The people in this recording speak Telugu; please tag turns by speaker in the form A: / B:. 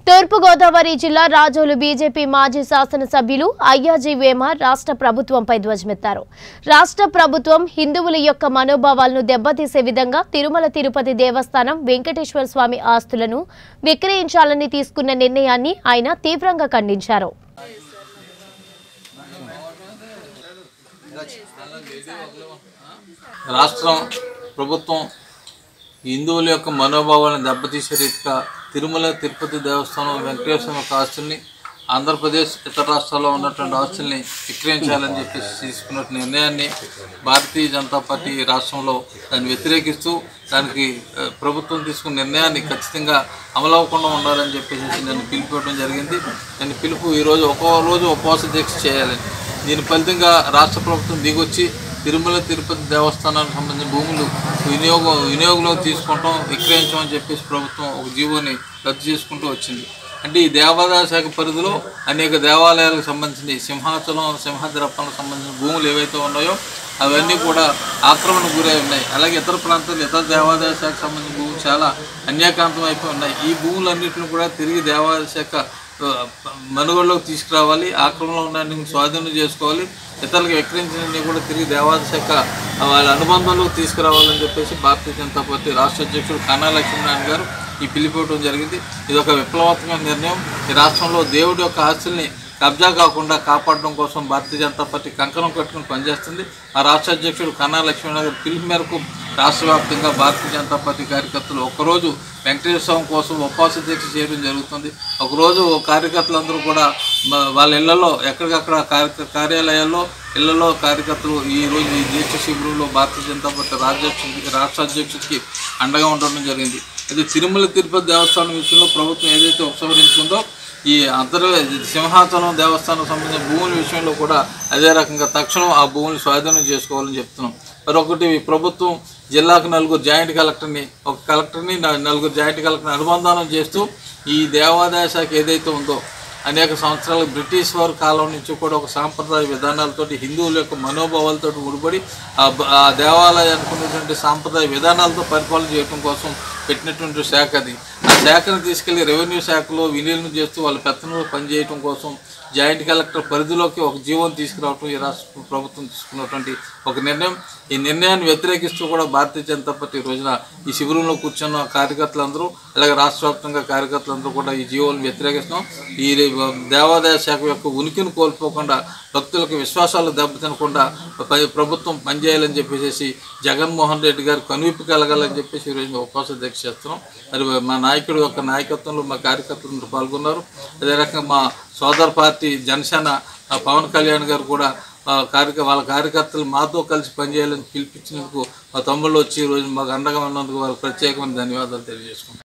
A: తూర్పుగోదావరి జిల్లా రాజోలు బీజేపీ మాజీ శాసనసభ్యులు అయ్యాజీ వేమ రాష్ట్ర ప్రభుత్వంపై ధ్వజమెత్తారు రాష్ట్ర ప్రభుత్వం హిందువుల యొక్క మనోభావాలను దెబ్బతీసే విధంగా తిరుమల తిరుపతి దేవస్థానం వెంకటేశ్వర స్వామి ఆస్తులను విక్రయించాలని తీసుకున్న నిర్ణయాన్ని ఆయన తీవ్రంగా ఖండించారు
B: రాష్ట్రం ప్రభుత్వం హిందువుల యొక్క మనోభావాలను దెబ్బతీసే రీతిగా తిరుమల తిరుపతి దేవస్థానం వెంకటేశ్వర యొక్క ఆస్తుల్ని ఆంధ్రప్రదేశ్ ఇతర రాష్ట్రాల్లో ఉన్నటువంటి ఆస్తుల్ని విక్రయించాలని చెప్పేసి తీసుకున్న నిర్ణయాన్ని భారతీయ జనతా పార్టీ రాష్ట్రంలో దాన్ని వ్యతిరేకిస్తూ దానికి ఆ, ప్రభుత్వం తీసుకున్న నిర్ణయాన్ని ఖచ్చితంగా అమలవ్వకుండా ఉండాలని చెప్పేసి నేను పిలిపివ్వడం జరిగింది నేను పిలుపు ఈరోజు ఒక్కో రోజు ఉపవాస దీక్ష చేయాలని దీని ఫలితంగా రాష్ట్ర ప్రభుత్వం దిగొచ్చి తిరుమల తిరుపతి దేవస్థానానికి సంబంధించిన భూములు వినియోగం వినియోగంలోకి తీసుకుంటాం విక్రయించమని చెప్పేసి ప్రభుత్వం ఒక జీవోని రద్దు చేసుకుంటూ వచ్చింది అంటే ఈ దేవాదాయ శాఖ పరిధిలో అనేక దేవాలయాలకు సంబంధించి సింహాచలం సింహాద్రప్పలకు సంబంధించిన భూములు ఏవైతే ఉన్నాయో అవన్నీ కూడా ఆక్రమణకు గురై ఉన్నాయి అలాగే ఇతర ప్రాంతాలు ఇతర దేవాదాయ శాఖకు సంబంధించిన భూములు చాలా అన్యాకాంతం అయిపోయి ఉన్నాయి ఈ భూములన్నింటిని కూడా తిరిగి దేవాదాయ శాఖ ఆ, మనుగడలోకి తీసుకురావాలి ఆక్రమణలో ఉన్న స్వాధీనం చేసుకోవాలి ఇతరులకు విక్రయించిన కూడా తిరిగి దేవాదాయ శాఖ వాళ్ళ అనుబంధంలోకి తీసుకురావాలని చెప్పేసి భారతీయ జనతా పార్టీ రాష్ట్ర అధ్యక్షుడు కన్నా లక్ష్మీనారాయణ గారు ఈ పిలిపివ్వడం జరిగింది ఇది ఒక విప్లవాత్మక నిర్ణయం ఈ రాష్ట్రంలో దేవుడి యొక్క ఆస్తుల్ని కబ్జా కాకుండా కాపాడడం కోసం భారతీయ జనతా పార్టీ కంకణం కట్టుకుని పనిచేస్తుంది ఆ రాష్ట్ర అధ్యక్షుడు కన్నా లక్ష్మీనారాయణ గారి పిలుపు మేరకు రాష్ట్ర వ్యాప్తంగా భారతీయ జనతా పార్టీ కార్యకర్తలు ఒకరోజు వెంకటేశ్వర స్వామి కోసం ఉపవాస దీక్ష చేయడం జరుగుతుంది ఒకరోజు కార్యకర్తలందరూ కూడా మ- వాళ్ళ ఇళ్లలో ఎక్కడికక్కడ కార్య కార్యాలయాల్లో ఇళ్లలో కార్యకర్తలు ఈ రోజు ఈ దీక్ష శిబిరంలో భారతీయ జనతా పార్టీ రాజ్యాధ్యక్షుడికి రాష్ట్ర అధ్యక్షుడికి అండగా ఉండడం జరిగింది ఇది తిరుమల తిరుపతి దేవస్థానం విషయంలో ప్రభుత్వం ఏదైతే ఉపసంహరించుకుందో ఈ అంతర్ సింహాచలం దేవస్థానం సంబంధించిన భూముల విషయంలో కూడా అదే రకంగా తక్షణం ఆ భూములు స్వాధీనం చేసుకోవాలని చెప్తున్నాం మరొకటి ఈ ప్రభుత్వం జిల్లాకు నలుగురు జాయింట్ కలెక్టర్ని ఒక కలెక్టర్ని న- నలుగురు జాయింట్ కలెక్టర్ని అనుబంధానం చేస్తూ ఈ దేవాదాయ శాఖ ఏదైతే ఉందో అనేక సంవత్సరాలు బ్రిటిష్ వారి కాలం నుంచి కూడా ఒక సాంప్రదాయ విధానాలతోటి హిందువుల యొక్క మనోభావాలతో ముడిపడి ఆ బ- ఆ దేవాలయానికి ఉన్నటువంటి సాంప్రదాయ విధానాలతో పరిపాలన చేయడం కోసం పెట్టినటువంటి శాఖ అది ఆ శాఖను తీసుకెళ్లి రెవెన్యూ శాఖలో విలీనం చేస్తూ వాళ్ళ పెత్తనంలో పనిచేయడం కోసం జాయింట్ కలెక్టర్ పరిధిలోకి ఒక జీవోని తీసుకురావడం ఈ రాష్ట్ర ప్రభుత్వం తీసుకున్నటువంటి ఒక నిర్ణయం ఈ నిర్ణయాన్ని వ్యతిరేకిస్తూ కూడా భారతీయ జనతా పార్టీ ఈ రోజున ఈ శిబిరంలో కూర్చున్న కార్యకర్తలందరూ అలాగే రాష్ట్ర వ్యాప్తంగా కార్యకర్తలందరూ కూడా ఈ జీవోలను వ్యతిరేకిస్తున్నాం ఈ దేవాదాయ శాఖ యొక్క ఉనికిని కోల్పోకుండా భక్తులకు విశ్వాసాలు దెబ్బతినకుండా ప- ప్రభుత్వం పనిచేయాలని చెప్పేసి జగన్మోహన్ రెడ్డి గారు కనువిప్పు కలగాలని చెప్పేసి ఈరోజు ఉపవాస దీక్ష చేస్తున్నాం మరి మా నాయకుడు యొక్క నాయకత్వంలో మా కార్యకర్తలు పాల్గొన్నారు అదే రకంగా మా సోదర పార్టీ జనసేన ఆ పవన్ కళ్యాణ్ గారు కూడా ఆ కార్యక వాళ్ళ కార్యకర్తలు మాతో కలిసి పనిచేయాలని పిలిపించినందుకు మా తమ్ముళ్ళు వచ్చి ఈరోజు మాకు అండగా ఉన్నందుకు వారికి ప్రత్యేకమైన ధన్యవాదాలు తెలియజేసుకుంటాం